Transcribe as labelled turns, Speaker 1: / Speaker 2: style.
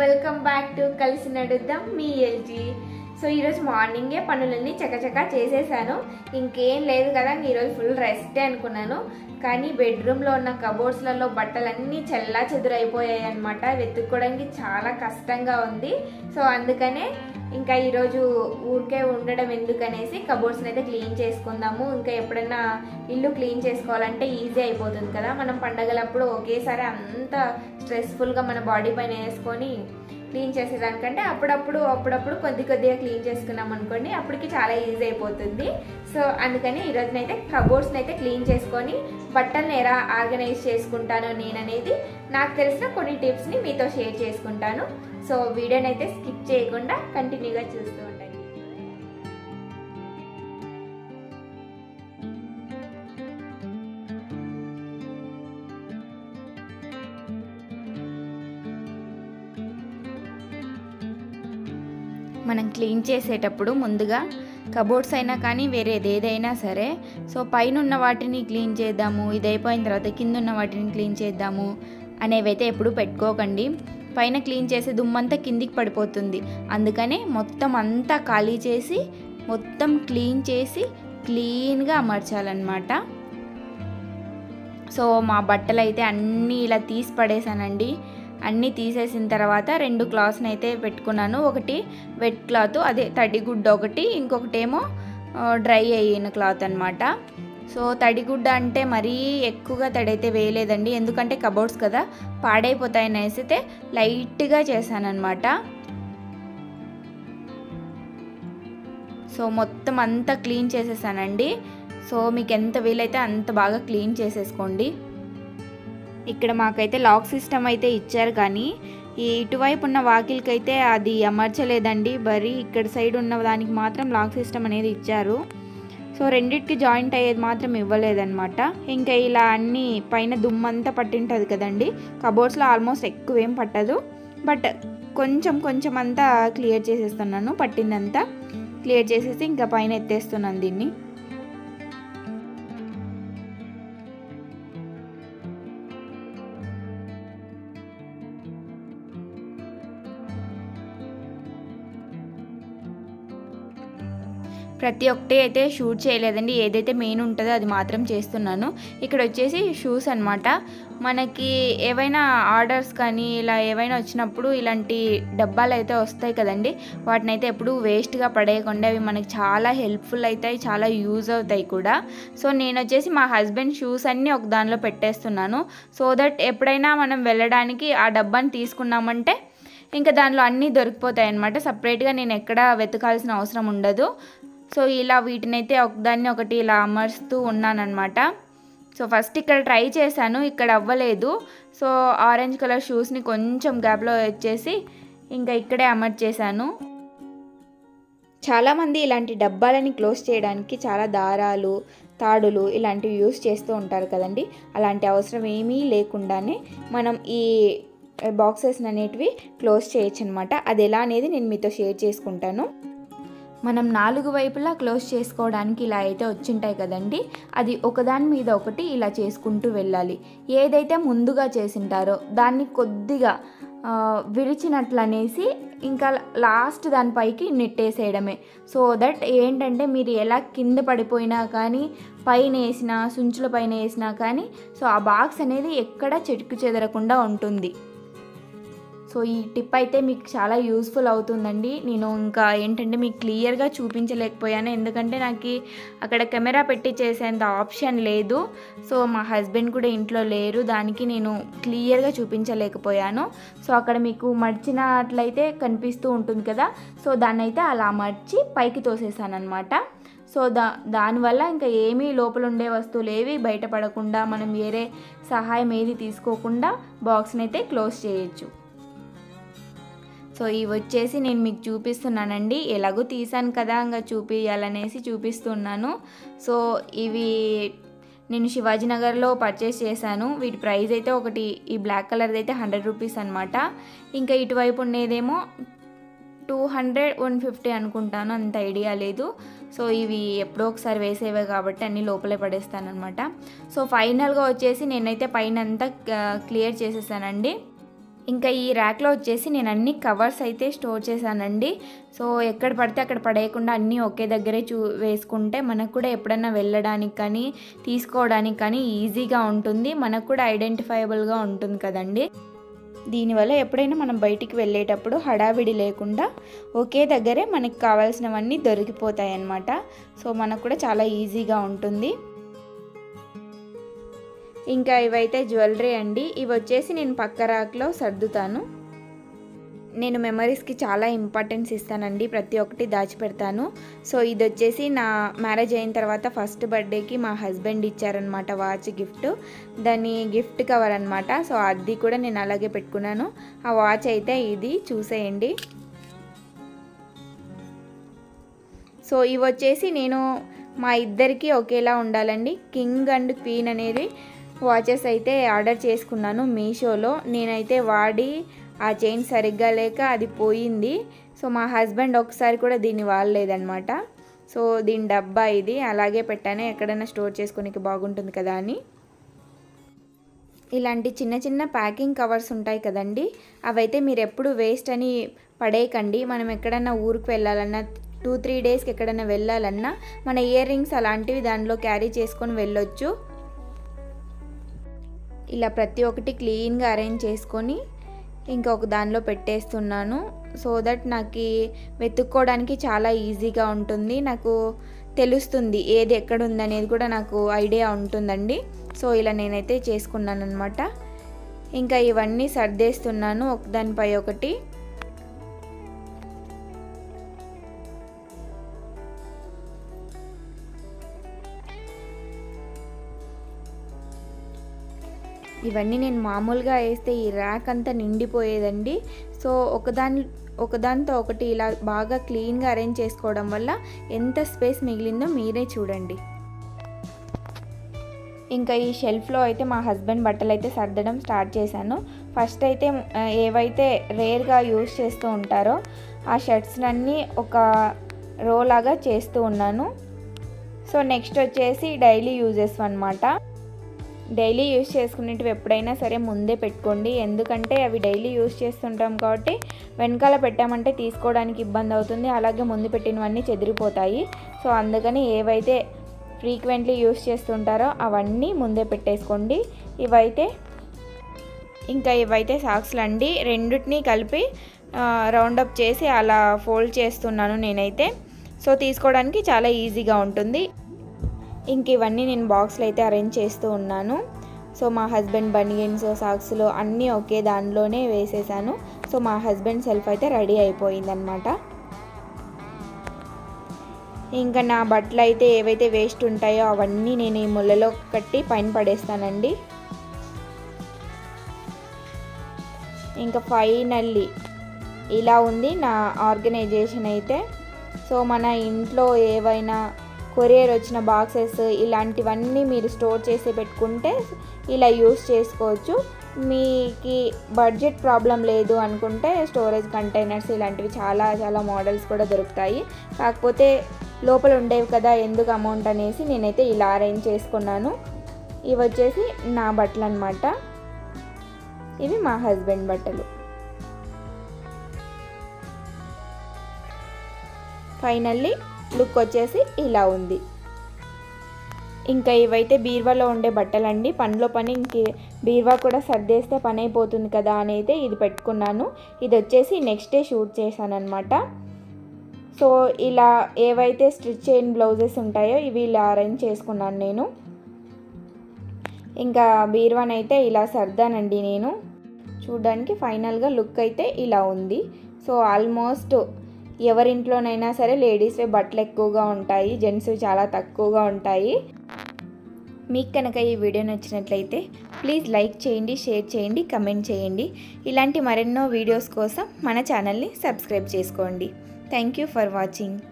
Speaker 1: welcome back to కలిసి నడుద్దాం మీ LG so ఈరోజు మార్నింగే పనులన్నీ చకచకా చేసేసాను ఇంకేం లేదు కదా ఈరోజు ఫుల్ రెస్టే అనుకున్నాను కానీ బెడ్రూమ్లో ఉన్న కబోర్డ్స్లలో బట్టలన్నీ చెల్లా చెదురైపోయాయి అనమాట వెతుక్కోవడానికి చాలా కష్టంగా ఉంది సో అందుకనే ఇంకా ఈరోజు ఊరికే ఉండడం ఎందుకనేసి కబోర్డ్స్ని అయితే క్లీన్ చేసుకుందాము ఇంకా ఎప్పుడైనా ఇల్లు క్లీన్ చేసుకోవాలంటే ఈజీ అయిపోతుంది కదా మనం పండగలప్పుడు ఒకేసారి అంత స్ట్రెస్ఫుల్గా మన బాడీ పైన వేసుకొని క్లీన్ చేసేదానికంటే అప్పుడప్పుడు అప్పుడప్పుడు కొద్ది కొద్దిగా క్లీన్ చేసుకున్నాం అనుకోండి అప్పటికి చాలా ఈజీ అయిపోతుంది సో అందుకని ఈరోజునైతే కబోర్డ్స్ని అయితే క్లీన్ చేసుకొని బట్టల్ని ఎలా ఆర్గనైజ్ చేసుకుంటానో నేననేది నాకు తెలిసిన కొన్ని టిప్స్ని మీతో షేర్ చేసుకుంటాను సో వీడియోని అయితే స్కిప్ చేయకుండా కంటిన్యూగా చూస్తూ ఉండండి మనం క్లీన్ చేసేటప్పుడు ముందుగా కబోర్డ్స్ అయినా కానీ వేరేది ఏదైనా సరే సో పైన ఉన్న వాటిని క్లీన్ చేద్దాము ఇది అయిపోయిన తర్వాత కింద ఉన్న వాటిని క్లీన్ చేద్దాము అనేవైతే ఎప్పుడు పెట్టుకోకండి పైన క్లీన్ చేసే దుమ్మంతా కిందికి పడిపోతుంది అందుకనే మొత్తం అంతా ఖాళీ చేసి మొత్తం క్లీన్ చేసి క్లీన్గా అమర్చాలన్నమాట సో మా బట్టలు అయితే అన్నీ ఇలా తీసి పడేసానండి అన్నీ తీసేసిన తర్వాత రెండు క్లాత్స్ని అయితే పెట్టుకున్నాను ఒకటి వెట్ క్లాత్ అదే తడిగుడ్డ ఒకటి ఇంకొకటేమో డ్రై అయిన క్లాత్ అనమాట సో తడిగుడ్డ అంటే మరీ ఎక్కువగా తడైతే వేయలేదండి ఎందుకంటే కబోర్డ్స్ కదా పాడైపోతాయని వేసితే లైట్గా చేశానమాట సో మొత్తం అంతా క్లీన్ చేసేసానండి సో మీకు ఎంత వీలైతే అంత బాగా క్లీన్ చేసేసుకోండి ఇక్కడ మాకైతే లాక్ సిస్టమ్ అయితే ఇచ్చారు కానీ ఈ ఇటువైపు ఉన్న వాకిల్కైతే అది అమర్చలేదండి బరీ ఇక్కడ సైడ్ ఉన్న దానికి మాత్రం లాక్ సిస్టమ్ అనేది ఇచ్చారు సో రెండింటికి జాయింట్ అయ్యేది మాత్రం ఇవ్వలేదన్నమాట ఇంకా ఇలా అన్ని పైన దుమ్మంతా పట్టింటుంది కదండి కబోర్డ్స్లో ఆల్మోస్ట్ ఎక్కువ ఏం పట్టదు బట్ కొంచెం కొంచెం అంతా క్లియర్ చేసేస్తున్నాను పట్టిందంతా క్లియర్ చేసేసి ఇంకా పైన ఎత్తేస్తున్నాను దీన్ని ప్రతి ఒక్కటి అయితే షూట్ చేయలేదండి ఏదైతే మెయిన్ ఉంటుందో అది మాత్రం చేస్తున్నాను ఇక్కడ వచ్చేసి షూస్ అనమాట మనకి ఏవైనా ఆర్డర్స్ కానీ ఇలా ఏవైనా వచ్చినప్పుడు ఇలాంటి డబ్బాలు అయితే వస్తాయి కదండి వాటిని అయితే ఎప్పుడు వేస్ట్గా పడేయకుండా అవి మనకి చాలా హెల్ప్ఫుల్ అవుతాయి చాలా యూజ్ అవుతాయి కూడా సో నేను వచ్చేసి మా హస్బెండ్ షూస్ అన్నీ ఒక దానిలో పెట్టేస్తున్నాను సో దట్ ఎప్పుడైనా మనం వెళ్ళడానికి ఆ డబ్బాని తీసుకున్నామంటే ఇంకా దానిలో అన్నీ దొరికిపోతాయి అనమాట సపరేట్గా నేను ఎక్కడ వెతకాల్సిన అవసరం ఉండదు సో ఇలా వీటినైతే ఒకదాన్ని ఒకటి ఇలా అమర్చుతూ ఉన్నానన్నమాట సో ఫస్ట్ ఇక్కడ ట్రై చేశాను ఇక్కడ అవ్వలేదు సో ఆరెంజ్ కలర్ షూస్ని కొంచెం గ్యాప్లో వచ్చేసి ఇంకా ఇక్కడే అమర్చేశాను చాలామంది ఇలాంటి డబ్బాలని క్లోజ్ చేయడానికి చాలా దారాలు తాడులు ఇలాంటివి యూస్ చేస్తూ ఉంటారు కదండి అలాంటి అవసరం ఏమీ లేకుండానే మనం ఈ బాక్సెస్ అనేటివి క్లోజ్ చేయొచ్చు అనమాట అది ఎలా అనేది నేను మీతో షేర్ చేసుకుంటాను మనం నాలుగు వైపులా క్లోజ్ చేసుకోవడానికి ఇలా అయితే వచ్చింటాయి కదండి అది ఒకదాని మీద ఒకటి ఇలా చేసుకుంటూ వెళ్ళాలి ఏదైతే ముందుగా చేసింటారో దాన్ని కొద్దిగా విరిచినట్లు అనేసి ఇంకా లాస్ట్ దానిపైకి నెట్టేసేయడమే సో దట్ ఏంటంటే మీరు ఎలా కింద పడిపోయినా కానీ పైన వేసినా సుంచుల పైన వేసినా కానీ సో ఆ బాక్స్ అనేది ఎక్కడ చెట్టుకు చెదరకుండా ఉంటుంది సో ఈ టిప్ అయితే మీకు చాలా యూస్ఫుల్ అవుతుందండి నేను ఇంకా ఏంటంటే మీకు క్లియర్గా చూపించలేకపోయాను ఎందుకంటే నాకు అక్కడ కెమెరా పెట్టి చేసేంత ఆప్షన్ లేదు సో మా హస్బెండ్ కూడా ఇంట్లో లేరు దానికి నేను క్లియర్గా చూపించలేకపోయాను సో అక్కడ మీకు మడిచినట్లయితే కనిపిస్తూ ఉంటుంది కదా సో దాన్ని అయితే అలా మర్చి పైకి తోసేసాను అనమాట సో దా దానివల్ల ఇంకా ఏమీ లోపల ఉండే వస్తువులు ఏవి బయటపడకుండా మనం వేరే సహాయం ఏది తీసుకోకుండా బాక్స్ని అయితే క్లోజ్ చేయొచ్చు సో ఇవి వచ్చేసి నేను మీకు చూపిస్తున్నానండి ఎలాగో తీసాను కదా ఇంకా చూపించాలనేసి చూపిస్తున్నాను సో ఇవి నేను శివాజీనగర్లో పర్చేస్ చేశాను వీటి ప్రైస్ అయితే ఒకటి ఈ బ్లాక్ కలర్ది అయితే హండ్రెడ్ రూపీస్ అనమాట ఇంకా ఇటువైపు ఉండేదేమో టూ హండ్రెడ్ వన్ ఫిఫ్టీ అనుకుంటాను అంత ఐడియా లేదు సో ఇవి ఎప్పుడో ఒకసారి వేసేవే కాబట్టి అన్నీ లోపలే పడేస్తానమాట సో ఫైనల్గా వచ్చేసి నేనైతే పైన అంతా క్లియర్ చేసేసానండి ఇంకా ఈ ర్యాక్లో వచ్చేసి నేను అన్ని కవర్స్ అయితే స్టోర్ చేశానండి సో ఎక్కడ పడితే అక్కడ పడేయకుండా అన్నీ ఒకే దగ్గరే చూ వేసుకుంటే మనకు కూడా ఎప్పుడన్నా వెళ్ళడానికి కానీ తీసుకోవడానికి కానీ ఈజీగా ఉంటుంది మనకు కూడా ఐడెంటిఫైబుల్గా ఉంటుంది కదండి దీనివల్ల ఎప్పుడైనా మనం బయటికి వెళ్ళేటప్పుడు హడావిడి లేకుండా ఒకే దగ్గరే మనకి కావాల్సినవన్నీ దొరికిపోతాయి అన్నమాట సో మనకు కూడా చాలా ఈజీగా ఉంటుంది ఇంకా ఇవైతే జ్యువెలరీ అండి ఇవి వచ్చేసి నేను పక్క రాక్లో సర్దుతాను నేను మెమరీస్కి చాలా ఇంపార్టెన్స్ ఇస్తానండి ప్రతి ఒక్కటి దాచిపెడతాను సో ఇది వచ్చేసి నా మ్యారేజ్ అయిన తర్వాత ఫస్ట్ బర్త్డేకి మా హస్బెండ్ ఇచ్చారనమాట వాచ్ గిఫ్ట్ దాని గిఫ్ట్ కవర్ అనమాట సో అది కూడా నేను అలాగే పెట్టుకున్నాను ఆ వాచ్ అయితే ఇది చూసేయండి సో ఇవి వచ్చేసి నేను మా ఇద్దరికి ఒకేలా ఉండాలండి కింగ్ అండ్ క్వీన్ అనేది వాచెస్ అయితే ఆర్డర్ చేసుకున్నాను మీషోలో నేనైతే వాడి ఆ చైన్ సరిగ్గా లేక అది పోయింది సో మా హస్బెండ్ ఒకసారి కూడా దీన్ని వాడలేదనమాట సో దీని డబ్బా ఇది అలాగే పెట్టాను ఎక్కడైనా స్టోర్ చేసుకోనికి బాగుంటుంది కదా అని ఇలాంటి చిన్న చిన్న ప్యాకింగ్ కవర్స్ ఉంటాయి కదండి అవైతే మీరు ఎప్పుడు వేస్ట్ అని పడేయకండి మనం ఎక్కడన్నా ఊరికి వెళ్ళాలన్నా టూ త్రీ డేస్కి ఎక్కడైనా వెళ్ళాలన్నా మన ఇయర్ రింగ్స్ అలాంటివి దానిలో క్యారీ చేసుకొని వెళ్ళొచ్చు ఇలా ప్రతి ఒక్కటి క్లీన్గా అరేంజ్ చేసుకొని ఇంకొక దానిలో పెట్టేస్తున్నాను సో దట్ నాకు వెతుక్కోవడానికి చాలా ఈజీగా ఉంటుంది నాకు తెలుస్తుంది ఏది ఎక్కడ ఉందనేది కూడా నాకు ఐడియా ఉంటుందండి సో ఇలా నేనైతే చేసుకున్నాను అనమాట ఇంకా ఇవన్నీ సర్దేస్తున్నాను ఒకదానిపై ఒకటి ఇవన్నీ నేను మామూలుగా వేస్తే ఈ ర్యాక్ అంతా నిండిపోయేదండి సో ఒకదాని ఒకదానితో ఒకటి ఇలా బాగా క్లీన్గా అరేంజ్ చేసుకోవడం వల్ల ఎంత స్పేస్ మిగిలిందో మీరే చూడండి ఇంకా ఈ షెల్ఫ్లో అయితే మా హస్బెండ్ బట్టలు అయితే సర్దడం స్టార్ట్ చేశాను ఫస్ట్ అయితే ఆ, ఏవైతే రేర్గా యూస్ చేస్తూ ఉంటారో ఆ షర్ట్స్లన్నీ ఒక రో లాగా చేస్తూ ఉన్నాను సో నెక్స్ట్ వచ్చేసి డైలీ యూజెస్ అనమాట డైలీ యూస్ చేసుకునేటివి ఎప్పుడైనా సరే ముందే పెట్టుకోండి ఎందుకంటే అవి డైలీ యూస్ చేస్తుంటాం కాబట్టి వెనకాల పెట్టామంటే తీసుకోవడానికి ఇబ్బంది అవుతుంది అలాగే ముందు పెట్టినవన్నీ చెదిరిపోతాయి సో అందుకని ఏవైతే ఫ్రీక్వెంట్లీ యూస్ చేస్తుంటారో అవన్నీ ముందే పెట్టేసుకోండి ఇవైతే ఇంకా ఇవైతే సాక్స్లు అండి రెండింటినీ కలిపి రౌండప్ చేసి అలా ఫోల్డ్ చేస్తున్నాను నేనైతే సో తీసుకోవడానికి చాలా ఈజీగా ఉంటుంది ఇంక ఇవన్నీ నేను బాక్స్లో అయితే అరేంజ్ చేస్తూ ఉన్నాను సో మా హస్బెండ్ బనియన్స్ సాక్స్లు అన్నీ ఒకే దానిలోనే వేసేసాను సో మా హస్బెండ్ సెల్ఫ్ అయితే రెడీ అయిపోయిందనమాట ఇంకా నా బట్టలు అయితే ఏవైతే వేస్ట్ ఉంటాయో అవన్నీ నేను ఈ ముళ్ళలో కట్టి పైన పడేస్తానండి ఇంకా ఫైనల్లీ ఇలా ఉంది నా ఆర్గనైజేషన్ అయితే సో మన ఇంట్లో ఏవైనా కొరియర్ వచ్చిన బాక్సెస్ ఇలాంటివన్నీ మీరు స్టోర్ చేసి పెట్టుకుంటే ఇలా యూస్ చేసుకోవచ్చు మీకు బడ్జెట్ ప్రాబ్లం లేదు అనుకుంటే స్టోరేజ్ కంటైనర్స్ ఇలాంటివి చాలా చాలా మోడల్స్ కూడా దొరుకుతాయి కాకపోతే లోపల ఉండేవి కదా ఎందుకు అమౌంట్ అనేసి నేనైతే ఇలా అరేంజ్ చేసుకున్నాను ఇవి వచ్చేసి నా బట్టలు అనమాట ఇవి మా హస్బెండ్ బట్టలు ఫైనల్లీ లుక్ వచ్చేసి ఇలా ఉంది ఇంకా ఇవైతే బీర్వాలో ఉండే బట్టలండి పనిలో పని ఇంక బీర్వా కూడా సర్దేస్తే పని అయిపోతుంది కదా అని అయితే ఇది పెట్టుకున్నాను ఇది వచ్చేసి నెక్స్ట్ డే షూట్ చేశాను అనమాట సో ఇలా ఏవైతే స్టిచ్ చేయని బ్లౌజెస్ ఉంటాయో ఇవి ఇలా అరేంజ్ చేసుకున్నాను నేను ఇంకా బీర్వాన్ అయితే ఇలా సర్దానండి నేను చూడడానికి ఫైనల్గా లుక్ అయితే ఇలా ఉంది సో ఆల్మోస్ట్ ఎవరింట్లోనైనా సరే లేడీస్వే బట్టలు ఎక్కువగా ఉంటాయి జెంట్స్ చాలా తక్కువగా ఉంటాయి మీకు కనుక ఈ వీడియో నచ్చినట్లయితే ప్లీజ్ లైక్ చేయండి షేర్ చేయండి కమెంట్ చేయండి ఇలాంటి మరెన్నో వీడియోస్ కోసం మన ఛానల్ని సబ్స్క్రైబ్ చేసుకోండి థ్యాంక్ యూ ఫర్ వాచింగ్